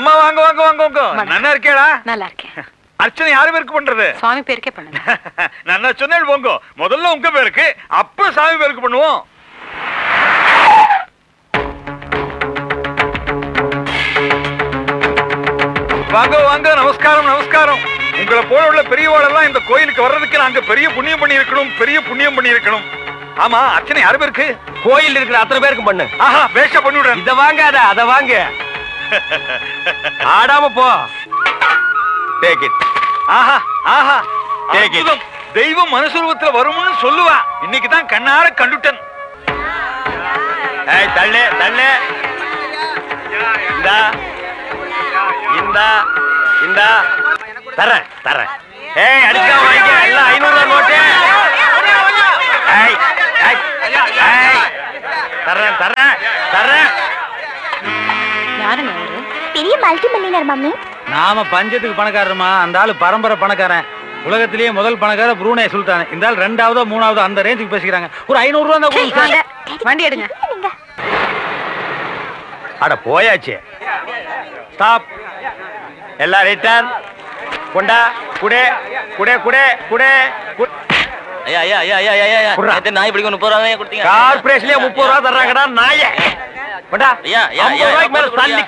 அம்மா வாங்க வாங்க வாங்க வாங்க வணக்கம். நன்னா இருக்கேடா நல்லா இருக்கேன் அர்ச்சனை யாரு பேருக்கு பண்றது சுவாமி பேருக்கே பண்ணுங்க நன்னா சொன்னேன் போங்க முதல்ல உங்க பேருக்கு அப்புறம் சாமி பேருக்கு பண்ணுவோம் வாங்க வாங்க நமஸ்காரம் நமஸ்காரம் உங்களை போல உள்ள பெரியவாளெல்லாம் இந்த கோயிலுக்கு வர்றதுக்கு நாங்க பெரிய புண்ணியம் பண்ணி இருக்கணும் பெரிய புண்ணியம் பண்ணி இருக்கணும் ஆமா அர்ச்சனை யாரு பேருக்கு கோயில் இருக்கிற அத்தனை பேருக்கு பண்ணு ஆஹா வேஷ பண்ணி விடுறேன் இத வாங்காத அத வாங்க ஆடாம போ டேக் இட் ஆஹா ஆஹா Take it. அற்புதம். தெய்வம் மனுஷரூபத்துல வரும்னு சொல்லுவா இன்னைக்கு தான் கண்ணார கண்டுட்டேன் ஏய் தள்ளு தள்ளு இந்தா இந்தா இந்தா தரேன் தரேன் ஏய் அடிச்சா வாங்கிக்க எல்லாம் ஐநூறு ரூபாய் நோட்டு ஏய் ஏய், ஏய் தரேன் தரேன் தரேன் யாருங்க அவரு பெரிய மல்டி மில்லியனர் மம்மி நாம பஞ்சத்துக்கு பணக்காரருமா அந்த ஆளு பரம்பரை பணக்காரன் உலகத்திலேயே முதல் பணக்கார புரூனே சுல்தான் இந்த ஆள் ரெண்டாவதோ மூணாவதோ அந்த ரேஞ்சுக்கு பேசிக்கிறாங்க ஒரு ஐநூறு ரூபா தான் சரி, வாங்க வண்டி எடுங்க நீங்க அட போயாச்சு ஸ்டாப் எல்லாம் ரிட்டர்ன் கொண்டா குடே குடே குடே குடே கு- ஐயா ஐயா ஐயா ஐயா ஐயா ஐயா குர்ரா. நேத்து நாய் பிடிக்க முப்பது ரூபா கொடுத்தீங்க கார்பரேஷன்லயே முப்பது ரூபா தர்றாங்கடா நாய கொண்டா ஐயா, ஐயா, ஐம்பது ஐயா, ரூபாய்க்கு மேல ஐம்பது தள்ளி